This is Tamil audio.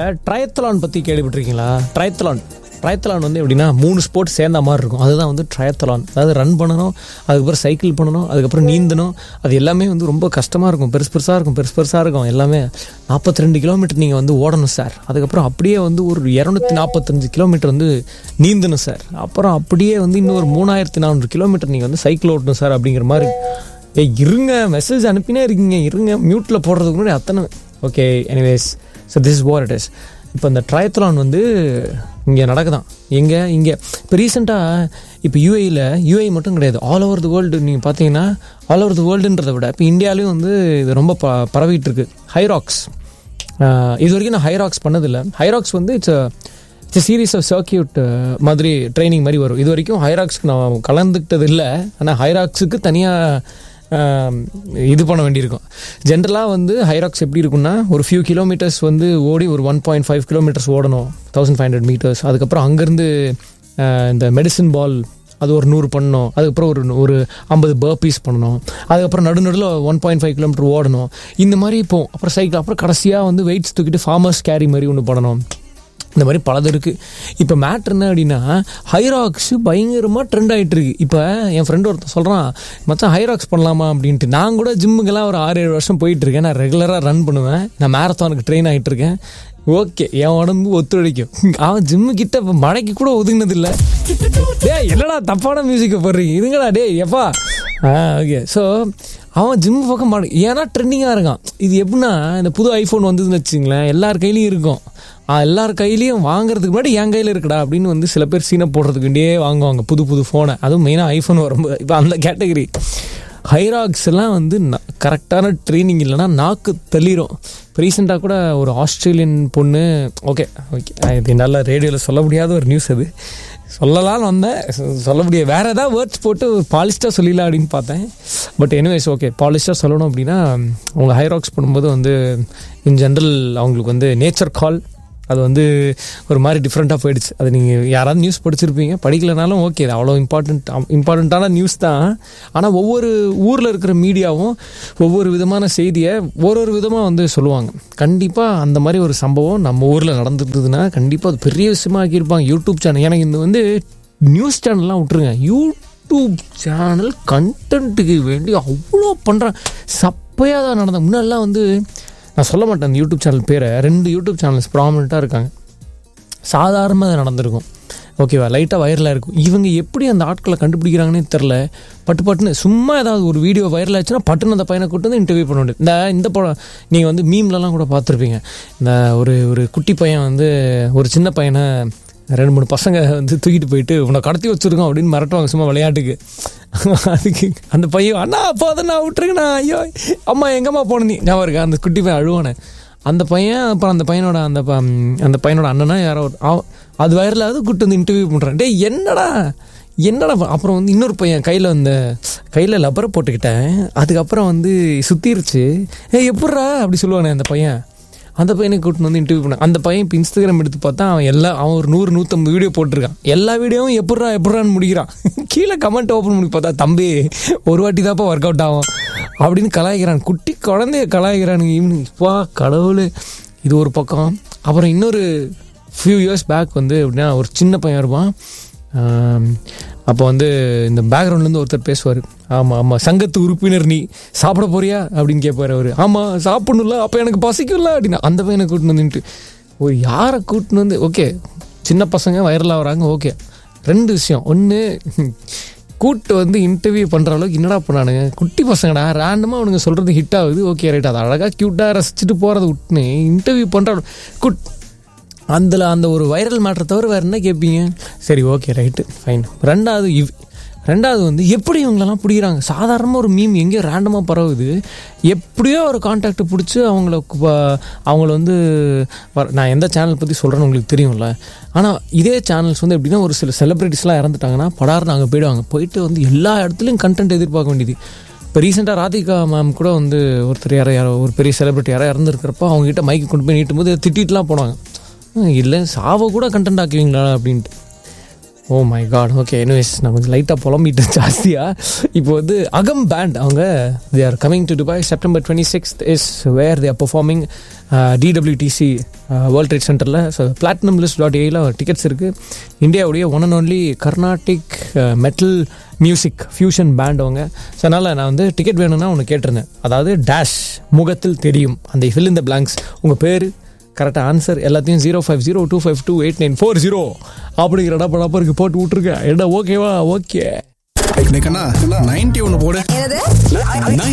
ட்ரையத்தலான் பற்றி கேள்விப்பட்டிருக்கீங்களா ட்ரையத்தலான் ட்ரையத்தலான் வந்து எப்படின்னா மூணு ஸ்போர்ட் சேர்ந்த மாதிரி இருக்கும் அதுதான் வந்து ட்ரையத்தலான் அதாவது ரன் பண்ணணும் அதுக்கப்புறம் சைக்கிள் பண்ணணும் அதுக்கப்புறம் நீந்தணும் அது எல்லாமே வந்து ரொம்ப கஷ்டமாக இருக்கும் பெருசு பெருசாக இருக்கும் பெருசு பெருசாக இருக்கும் எல்லாமே நாற்பத்தி ரெண்டு கிலோமீட்டர் நீங்கள் வந்து ஓடணும் சார் அதுக்கப்புறம் அப்படியே வந்து ஒரு இரநூத்தி நாற்பத்தஞ்சு கிலோமீட்டர் வந்து நீந்தணும் சார் அப்புறம் அப்படியே வந்து இன்னும் ஒரு மூணாயிரத்தி நானூறு கிலோமீட்டர் நீங்கள் வந்து சைக்கிள் ஓட்டணும் சார் அப்படிங்கிற மாதிரி ஏய் இருங்க மெசேஜ் அனுப்பினே இருக்கீங்க இருங்க மியூட்டில் போடுறதுக்கு முன்னாடி அத்தனை okay anyways so this is what it is இப்போ இந்த ட்ரையத்லான் வந்து இங்கே நடக்குதான் எங்கே இங்கே இப்போ ரீசெண்டாக இப்போ யூஏயில் யூஏ மட்டும் கிடையாது ஆல் ஓவர் தி வேர்ல்டு நீங்கள் பார்த்தீங்கன்னா ஆல் ஓவர் தி வேர்ல்டுன்றதை விட இப்போ இந்தியாவிலையும் வந்து இது ரொம்ப ப பரவிட்டு இருக்கு ஹைராக்ஸ் இது வரைக்கும் நான் ஹைராக்ஸ் பண்ணதில்லை ஹைராக்ஸ் வந்து it's it's series of circuit மாதிரி ட்ரைனிங் மாதிரி வரும் இது வரைக்கும் ஹைராக்ஸ்க்கு நான் கலந்துக்கிட்டது இல்லை ஆனால் ஹைராக்ஸுக்கு தனியாக இது பண்ண வேண்டியிருக்கும் ஜென்ரலாக வந்து ஹைராக்ஸ் எப்படி இருக்குன்னா ஒரு ஃபியூ கிலோமீட்டர்ஸ் வந்து ஓடி ஒரு ஒன் பாயிண்ட் ஃபைவ் கிலோமீட்டர்ஸ் ஓடணும் தௌசண்ட் ஃபைவ் ஹண்ட்ரட் மீட்டர்ஸ் அதுக்கப்புறம் அங்கேருந்து இந்த மெடிசின் பால் அது ஒரு நூறு பண்ணணும் அதுக்கப்புறம் ஒரு ஒரு ஐம்பது பர்பீஸ் பண்ணணும் அதுக்கப்புறம் நடுநடுவில் ஒன் பாயிண்ட் ஃபைவ் கிலோமீட்டர் ஓடணும் இந்த மாதிரி இப்போ அப்புறம் சைக்கிள் அப்புறம் கடைசியாக வந்து வெயிட்ஸ் தூக்கிட்டு ஃபார்மர்ஸ் கேரி மாதிரி ஒன்று பண்ணணும் இந்த மாதிரி பலது இருக்குது இப்போ மேட்ரு என்ன அப்படின்னா ஹைராக்ஸ் பயங்கரமாக ட்ரெண்ட் ஆகிட்டு இருக்கு இப்போ என் ஃப்ரெண்டு ஒருத்தர் சொல்கிறான் மச்சான் ஹைராக்ஸ் பண்ணலாமா அப்படின்ட்டு நான் கூட ஜிம்முக்கெல்லாம் ஒரு ஆறு ஏழு வருஷம் போயிட்டு இருக்கேன் நான் ரெகுலராக ரன் பண்ணுவேன் நான் மேரத்தானுக்கு ட்ரெயின் ஆகிட்டு இருக்கேன் ஓகே என் உடம்பு ஒத்துழைக்கும் அவன் ஜிம்மு கிட்ட இப்போ மழைக்கு கூட ஒதுங்கினது இல்லை டே என்னடா தப்பான மியூசிக்கை போடுறீங்க இதுங்கடா டே எப்பா ஆ ஓகே ஸோ அவன் ஜிம் பக்கம் மாடு ஏன்னா ட்ரெண்டிங்காக இருக்கான் இது எப்படின்னா இந்த புது ஐஃபோன் வந்ததுன்னு வச்சுங்களேன் எல்லார் கையிலையும் இருக்கும் எல்லார் கையிலையும் வாங்குறதுக்கு முன்னாடி என் கையில் இருக்குடா அப்படின்னு வந்து சில பேர் சீனை போடுறதுக்குண்டே வாங்குவாங்க புது புது ஃபோனை அதுவும் மெயினாக ஐஃபோன் வரும்போது இப்போ அந்த கேட்டகரி ஹைராக்ஸ் எல்லாம் வந்து கரெக்டான ட்ரைனிங் இல்லைன்னா நாக்கு தள்ளிடும் இப்போ ரீசெண்டாக கூட ஒரு ஆஸ்திரேலியன் பொண்ணு ஓகே ஓகே இது என்னால் ரேடியோவில் சொல்ல முடியாத ஒரு நியூஸ் அது சொல்லலாம்னு வந்தேன் சொல்ல முடியாது வேறு ஏதாவது வேர்ட்ஸ் போட்டு பாலிஸ்டாக சொல்லிடலாம் அப்படின்னு பார்த்தேன் பட் எனிவேஸ் ஓகே பாலிஸ்டாக சொல்லணும் அப்படின்னா அவங்க ஹைராக்ஸ் பண்ணும்போது வந்து இன் ஜென்ரல் அவங்களுக்கு வந்து நேச்சர் கால் அது வந்து ஒரு மாதிரி டிஃப்ரெண்ட்டாக போயிடுச்சு அது நீங்கள் யாராவது நியூஸ் படிச்சிருப்பீங்க படிக்கலனாலும் ஓகே அது அவ்வளோ இம்பார்ட்டண்ட் இம்பார்ட்டண்ட்டான நியூஸ் தான் ஆனால் ஒவ்வொரு ஊரில் இருக்கிற மீடியாவும் ஒவ்வொரு விதமான செய்தியை ஒரு ஒரு விதமாக வந்து சொல்லுவாங்க கண்டிப்பாக அந்த மாதிரி ஒரு சம்பவம் நம்ம ஊரில் நடந்துருந்ததுன்னா கண்டிப்பாக அது பெரிய விஷயமா ஆக்கியிருப்பாங்க யூடியூப் சேனல் எனக்கு இந்த வந்து நியூஸ் சேனல்லாம் விட்டுருங்க யூடியூப் சேனல் கண்டென்ட்டுக்கு வேண்டி அவ்வளோ பண்ணுறாங்க சப்பையாக தான் நடந்த முன்னெல்லாம் வந்து நான் சொல்ல மாட்டேன் அந்த யூடியூப் சேனல் பேரை ரெண்டு யூடியூப் சேனல்ஸ் ப்ராமினெண்ட்டாக இருக்காங்க சாதாரணமாக அது நடந்திருக்கும் ஓகேவா லைட்டாக வைரலாக இருக்கும் இவங்க எப்படி அந்த ஆட்களை கண்டுபிடிக்கிறாங்கன்னே தெரில பட்டு பட்டுன்னு சும்மா ஏதாவது ஒரு வீடியோ வைரல் ஆச்சுன்னா பட்டுன்னு அந்த பையனை கூட்டு வந்து இன்டர்வியூ பண்ண முடியும் இந்த இந்த படம் நீங்கள் வந்து மீம்லலாம் கூட பார்த்துருப்பீங்க இந்த ஒரு ஒரு குட்டி பையன் வந்து ஒரு சின்ன பையனை ரெண்டு மூணு பசங்க வந்து தூக்கிட்டு போயிட்டு உன்னை கடத்தி வச்சுருக்கோம் அப்படின்னு மிரட்டுவாங்க சும்மா விளையாட்டுக்கு அதுக்கு அந்த பையன் அண்ணா அப்போ அதை நான் விட்டுருங்கண்ணா ஐயோ அம்மா எங்கம்மா போன நீ ஞாபகம் இருக்கா அந்த குட்டி பையன் அழுவானே அந்த பையன் அப்புறம் அந்த பையனோட அந்த அந்த பையனோட அண்ணனா யாரோ அது வயரிலாவது கூட்டு வந்து இன்டர்வியூ பண்ணுறேன் டே என்னடா என்னடா அப்புறம் வந்து இன்னொரு பையன் கையில் அந்த கையில் லப்பரை போட்டுக்கிட்டேன் அதுக்கப்புறம் வந்து சுற்றிருச்சு ஏ எப்பட்றா அப்படி சொல்லுவானே அந்த பையன் அந்த பையனை கூட்டின்னு வந்து இன்டர்வியூ பண்ண அந்த பையன் இப்போ இன்ஸ்டாகிராம் எடுத்து பார்த்தா அவன் எல்லா அவன் ஒரு நூறு நூற்றம்பது வீடியோ போட்டிருக்கான் எல்லா வீடியோவும் எப்பட்றா எப்பட்றான்னு முடிக்கிறான் கீழே கமெண்ட் ஓப்பன் பண்ணி பார்த்தா தம்பி ஒரு வாட்டி தான்ப்பா ஒர்க் அவுட் ஆகும் அப்படின்னு கலாய்க்கிறான் குட்டி குழந்தைய கலாய்க்கிறானுங்க ஈவினிங் வா கடவுள் இது ஒரு பக்கம் அப்புறம் இன்னொரு ஃபியூ இயர்ஸ் பேக் வந்து எப்படின்னா ஒரு சின்ன பையன் இருப்பான் அப்போ வந்து இந்த பேக்ரவுண்ட்லேருந்து ஒருத்தர் பேசுவார் ஆமாம் ஆமாம் சங்கத்து உறுப்பினர் நீ சாப்பிட போறியா அப்படின்னு கேட்பார் அவர் ஆமாம் சாப்பிடணும்ல அப்போ எனக்கு பசிக்கும்ல அப்படின்னா அந்த பையனை கூட்டின்னு வந்துட்டு ஒரு யாரை கூட்டின்னு வந்து ஓகே சின்ன பசங்க வைரலாக வராங்க ஓகே ரெண்டு விஷயம் ஒன்று கூட்டு வந்து இன்டர்வியூ பண்ணுற அளவுக்கு என்னடா பண்ணானுங்க குட்டி பசங்கடா ரேண்டமாக அவனுங்க சொல்கிறது ஹிட் ஆகுது ஓகே ரைட் அது அழகாக க்யூட்டாக ரசிச்சுட்டு போகிறத விட்டுன்னு இன்டர்வியூ பண்ணுற குட் அதில் அந்த ஒரு வைரல் மேட்ரை தவிர வேறு என்ன கேட்பீங்க சரி ஓகே ரைட்டு ஃபைன் ரெண்டாவது இவ் ரெண்டாவது வந்து எப்படி இவங்களெல்லாம் பிடிக்கிறாங்க சாதாரணமாக ஒரு மீம் எங்கேயோ ரேண்டமாக பரவுது எப்படியோ ஒரு கான்டாக்டை பிடிச்சி அவங்கள அவங்கள வந்து நான் எந்த சேனல் பற்றி சொல்கிறேன்னு உங்களுக்கு தெரியும்ல ஆனால் இதே சேனல்ஸ் வந்து எப்படின்னா ஒரு சில செலிப்ரிட்டிஸ்லாம் இறந்துட்டாங்கன்னா படார்னு அங்கே போயிடுவாங்க போயிட்டு வந்து எல்லா இடத்துலையும் கண்டென்ட் எதிர்பார்க்க வேண்டியது இப்போ ரீசெண்டாக ராதிகா மேம் கூட வந்து ஒருத்தர் யாரோ யாரோ ஒரு பெரிய செலிப்ரிட்டி யாரோ இறந்துருக்கிறப்போ அவங்ககிட்ட மைக்கு கொண்டு போய் நீட்டும் போது திட்டிட்டுலாம் போனாங்க இல்லை சாவை கூட கண்டென்ட் ஆக்குவீங்களா அப்படின்ட்டு oh my god okay anyways நமக்கு லைட்டாக புலம்பிட்டு ஜாஸ்தியாக இப்போ வந்து அகம் பேண்ட் அவங்க they are coming to Dubai September twenty sixth is where they are performing DWTC world trade சென்டரில் ஸோ பிளாட்டினம் லிஸ்ட் டாட் ஏயில் டிக்கெட்ஸ் இருக்குது இந்தியாவுடைய one and only Carnatic metal music fusion band அவங்க ஸோ அதனால் நான் வந்து டிக்கெட் வேணும்னா ஒன்று கேட்டிருந்தேன் அதாவது டேஷ் முகத்தில் தெரியும் அந்த ஃபில் இந்த பிளாங்க்ஸ் உங்கள் பேர் கரெக்டாக ஆன்சர் எல்லாத்தையும் zero five zero two five two eight nine four zero அப்படிங்கிற டப்பா டப்பருக்கு போட்டு விட்ருக்கேன் என்ன ஓகேவா ஓகே நைன்டி ஒன்று போடு என்னது